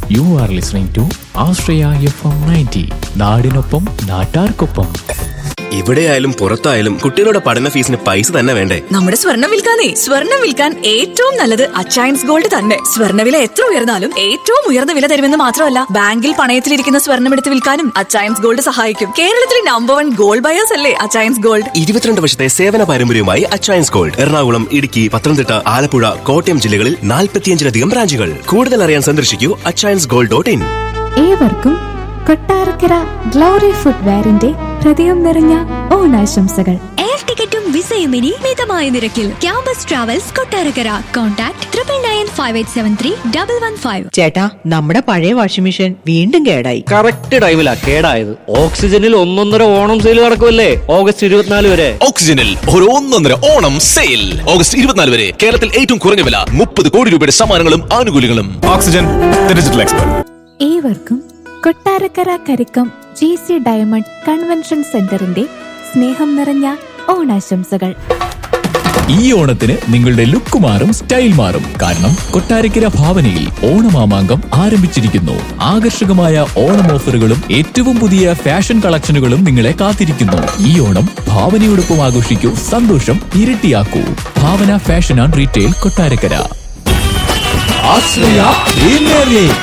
U are listening to Ashraya F M ninety നാടിനൊപ്പം നാട്ടാർക്കൊപ്പം ഇവിടെയായാലും പുറത്തായാലും കുട്ടികളുടെ പഠന ഫീസിന് പൈസ തന്നെ വേണ്ടേ നമ്മുടെ സ്വർണം വിൽക്കാനേ സ്വർണം വിൽക്കാൻ ഏറ്റവും നല്ലത് അച്ചയൻസ് ഗോൾഡ് തന്നെ സ്വർണ്ണവില എത്ര ഉയർന്നാലും ഏറ്റവും ഉയർന്ന വില തരുമെന്ന് മാത്രമല്ല ബാങ്കിൽ പണയത്തിലിരിക്കുന്ന സ്വർണം എടുത്ത് വിൽക്കാനും അച്ചയൻസ് ഗോൾഡ് സഹായിക്കും കേരളത്തിലെ നമ്പർ വൺ ഗോൾഡ് ബയേഴ്സ് അല്ലേ അച്ചയൻസ് ഗോൾഡ് ഇരുപത്തിരണ്ട് വർഷത്തെ സേവന പാരമ്പര്യവുമായി അച്ചയൻസ് ഗോൾഡ് എറണാകുളം ഇടുക്കി പത്തനംതിട്ട ആലപ്പുഴ കോട്ടയം ജില്ലകളിൽ നാൽപ്പത്തിയഞ്ചിലധികം ബ്രാഞ്ചുകൾ കൂടുതൽ അറിയാൻ സന്ദർശിക്കൂ അച്ചയൻസ് ഗോൾഡ് ഡോട്ട് ഇൻ ഏവർക്കും കൊട്ടാരക്കര ഗ്ലോറി ഫുട്വെയറിന്റെ ഹൃദയം നിറഞ്ഞ ഓണാശംസകൾ എയർ ടിക്കറ്റും വിസയും ഇനി മിതമായ നിരക്കിൽ campus travels Kottarakkara contact triple nine five eight seven three double one five ചേട്ടാ നമ്മുടെ പഴയ വാഷിംഗ് മെഷീൻ വീണ്ടും കേടായി കറക്റ്റ് ടൈമിലാ കേടായത് ഓക്സിജനിൽ ഒന്നൊന്നര ഓണം സെയിൽ നടക്കുമല്ലേ ഓഗസ്റ്റ് ഇരുപത്തിനാല് വരെ ഓക്സിജനിൽ ഒരു ഒന്നൊന്നര ഓണം സെയിൽ ഓഗസ്റ്റ് ഇരുപത്തിനാല് വരെ കേരളത്തിൽ ഏറ്റവും കുറഞ്ഞ വില മുപ്പത് കോടി രൂപയുടെ സമ്മാനങ്ങളും ആനുകൂല്യങ്ങളും ഓക്സിജൻ ഡിജിറ്റൽ എക്സ്പെർട്ട് ഏവർക്കും Kottarakkara Karickam G C diamond convention സെന്ററിന്റെ സ്നേഹം നിറഞ്ഞ ഓണാശംസകൾ ഈ ഓണത്തിന് നിങ്ങളുടെ ലുക്ക് മാറും സ്റ്റൈൽ മാറും കാരണം കൊട്ടാരക്കര ഭാവനയിൽ ഓണമാമാങ്കം ആരംഭിച്ചിരിക്കുന്നു ആകർഷകമായ ഓണം ഓഫറുകളും ഏറ്റവും പുതിയ ഫാഷൻ കളക്ഷനുകളും നിങ്ങളെ കാത്തിരിക്കുന്നു ഈ ഓണം ഭാവനയോടൊപ്പം ആഘോഷിക്കൂ സന്തോഷം ഇരട്ടിയാക്കൂ Bhavana fashion and retail Kottarakkara Ashraya premier league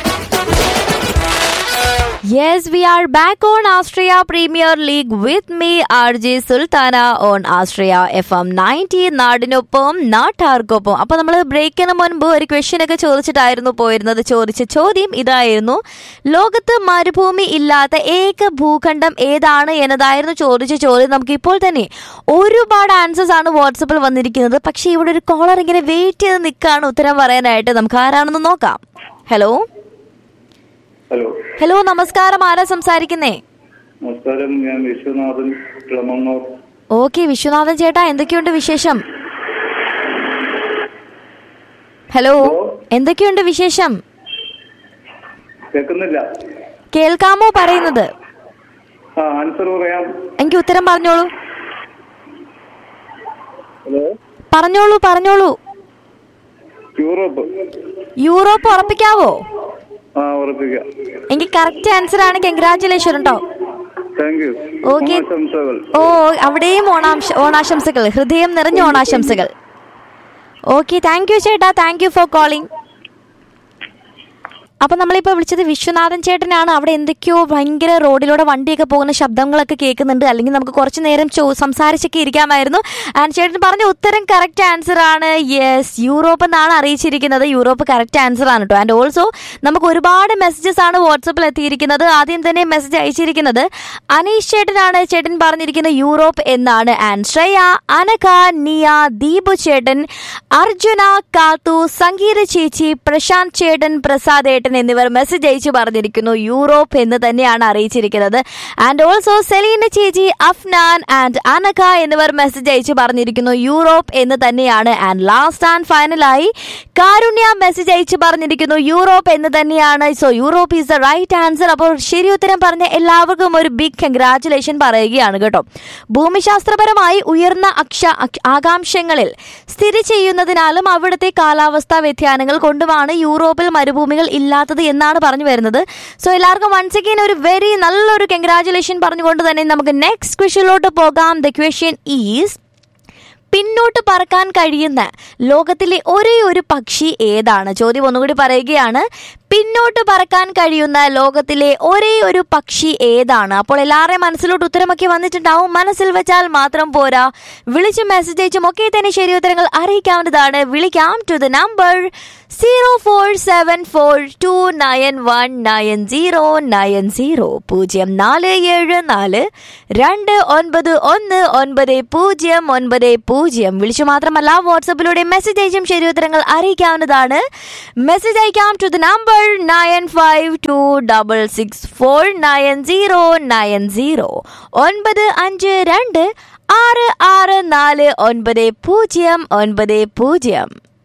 Yes, we are back on Austria Premier League with me, RJ Sultana on Austria FM 90 നാടിനൊപ്പം നാട്ടാർക്കൊപ്പം അപ്പൊ നമ്മൾ ബ്രേക്കിന് മുൻപ് ഒരു ക്വസ്റ്റ്യൻ ഒക്കെ ചോദിച്ചിട്ടായിരുന്നു പോയിരുന്നത് ചോദിച്ച ചോദ്യം ഇതായിരുന്നു ലോകത്ത് മരുഭൂമി ഇല്ലാത്ത ഏക ഭൂഖണ്ഡം ഏതാണ് എന്നതായിരുന്നു ചോദിച്ച ചോദ്യം നമുക്ക് ഇപ്പോൾ തന്നെ ഒരുപാട് ആൻസേഴ്സ് ആണ് വാട്സപ്പിൽ വന്നിരിക്കുന്നത് പക്ഷേ ഇവിടെ ഒരു കോളർ ഇങ്ങനെ വെയിറ്റ് ചെയ്ത് നിൽക്കുകയാണ് ഉത്തരം പറയാനായിട്ട് നമുക്ക് ആരാണെന്ന് നോക്കാം ഹലോ ഹലോ ഹലോ നമസ്കാരം ആരാ സംസാരിക്കുന്നേ നമസ്കാരം ഞാൻ വിശ്വനാഥൻ കിളമങ്ങോർ ഓക്കെ വിശ്വനാഥൻ ചേട്ടാ എന്തൊക്കെയുണ്ട് വിശേഷം ഹലോ എന്തൊക്കെയുണ്ട് വിശേഷം കേൾക്കുന്നില്ല കേൾക്കാമോ പറയുന്നത് ആ ആൻസർ പറയാം എനിക്ക് ഉത്തരം പറഞ്ഞോളൂ ഹലോ പറഞ്ഞോളൂ പറഞ്ഞോളൂ യൂറോപ്പ് യൂറോപ്പ് ഉറപ്പിക്കാവോ ആ ഉറപ്പിക്കാം എനിക്ക് കറക്റ്റ് ആൻസർ ആണ് കൺഗ്രാറ്റുലേഷൻ കേട്ടോ താങ്ക് യു ഓക്കെ ആശംസകൾ ഓ അവിടെയും ഓണാംശ ഓണാശംസകൾ ഹൃദയം നിറഞ്ഞ ഓണാശംസകൾ ഓക്കെ താങ്ക് യു ചേട്ടാ താങ്ക് യു ഫോർ കോളിംഗ് അപ്പൊ നമ്മളിപ്പോ വിളിച്ചത് വിശ്വനാഥൻ ചേട്ടനാണ് അവിടെ എന്തൊക്കെയോ ഭയങ്കര റോഡിലൂടെ വണ്ടിയൊക്കെ പോകുന്ന ശബ്ദങ്ങളൊക്കെ കേൾക്കുന്നുണ്ട് അല്ലെങ്കിൽ നമുക്ക് കുറച്ച് നേരം ചോ സംസാരിച്ചൊക്കെ ഇരിക്കാമായിരുന്നു ആൻഡ് ചേട്ടൻ പറഞ്ഞ ഉത്തരം കറക്റ്റ് ആൻസർ ആണ് യെസ് യൂറോപ്പ് എന്നാണ് അറിയിച്ചിരിക്കുന്നത് യൂറോപ്പ് കറക്റ്റ് ആൻസർ ആണ് കേട്ടോ ആൻഡ് ഓൾസോ നമുക്ക് ഒരുപാട് മെസ്സേജസ് ആണ് വാട്സപ്പിൽ എത്തിയിരിക്കുന്നത് ആദ്യം തന്നെ മെസ്സേജ് അയച്ചിരിക്കുന്നത് അനീഷ് ചേട്ടനാണ് ചേട്ടൻ പറഞ്ഞിരിക്കുന്നത് യൂറോപ്പ് എന്നാണ് ആൻഡ് ശ്രേയ അനഘ നിയ ദീപു ചേട്ടൻ അർജുന കാത്തു സംഗീത ചേച്ചി പ്രശാന്ത് ചേട്ടൻ പ്രസാദ് ഏട്ടൻ എന്നിവർ മെസ്സേജ് അയച്ചു പറഞ്ഞിരിക്കുന്നു യൂറോപ്പ് എന്ന് തന്നെയാണ് അറിയിച്ചിരിക്കുന്നത് ആൻഡ് ഓൾസോ സെലീന ചേച്ചി അഫ്നാൻ ആൻഡ് അനഘ എന്നിവർ മെസ്സേജ് അയച്ചു പറഞ്ഞിരിക്കുന്നു യൂറോപ്പ് എന്ന് തന്നെയാണ് ആൻഡ് ലാസ്റ്റ് ആൻഡ് ഫൈനലായി കാരുണ്യ മെസ്സേജ് അയച്ചു പറഞ്ഞിരിക്കുന്നു യൂറോപ്പ് എന്ന് തന്നെയാണ് so Europe is the right answer അപ്പോൾ ശരി ഉത്തരം പറഞ്ഞ എല്ലാവർക്കും ഒരു ബിഗ് കൺഗ്രാറ്റുലേഷൻ പറയുകയാണ് കേട്ടോ ഭൂമിശാസ്ത്രപരമായി ഉയർന്ന അക്ഷ അക്ഷ- ആകാംക്ഷങ്ങളിൽ സ്ഥിതി ചെയ്യുന്നതിനാലും അവിടുത്തെ കാലാവസ്ഥാ വ്യതിയാനങ്ങൾ കൊണ്ടുമാണ് യൂറോപ്പിൽ മരുഭൂമികൾ ഇല്ലാത്തത് എന്നാണ് പറഞ്ഞു വരുന്നത് സോ എല്ലാവർക്കും വൺസ് അഗെയിൻ ഒരു വെരി നല്ലൊരു കൺഗ്രാറ്റുലേഷൻ പറഞ്ഞുകൊണ്ട് തന്നെ നമുക്ക് നെക്സ്റ്റ് ക്വസ്റ്റ്യനിലോട്ട് പോകാം ദ ക്വസ്റ്റ്യൻ ഈസ് പിന്നോട്ട് പറക്കാൻ കഴിയുന്ന ലോകത്തിലെ ഒരേ ഒരു പക്ഷി ഏതാണ് ചോദ്യം ഒന്നുകൂടി പറയുകയാണ് പിന്നോട്ട് പറക്കാൻ കഴിയുന്ന ലോകത്തിലെ ഒരേ ഒരു പക്ഷി ഏതാണ് അപ്പോൾ എല്ലാവരുടെയും മനസ്സിലോട്ട് ഉത്തരമൊക്കെ വന്നിട്ടുണ്ടാവും മനസ്സിൽ വെച്ചാൽ മാത്രം പോരാ വിളിച്ചും മെസ്സേജ് അയച്ചും ഒക്കെ തന്നെ ശരി ഉത്തരങ്ങൾ അറിയിക്കാവുന്നതാണ് വിളിക്കാം to the number zero four seven four two nine one nine zero nine zero പൂജ്യം നാല് ഏഴ് നാല് രണ്ട് ഒൻപത് ഒന്ന് ഒൻപത് പൂജ്യം ഒൻപത് പൂജ്യം വിളിച്ചു മാത്രമല്ല വാട്സപ്പിലൂടെ മെസ്സേജ് അയച്ചും ശരി ഉത്തരങ്ങൾ അറിയിക്കാവുന്നതാണ് മെസ്സേജ് അയക്കാം to the number nine five two double six four nine zero nine zero ഒൻപത് അഞ്ച് രണ്ട് ആറ് ആറ് നാല് ഒൻപത് പൂജ്യം ഒൻപത് പൂജ്യം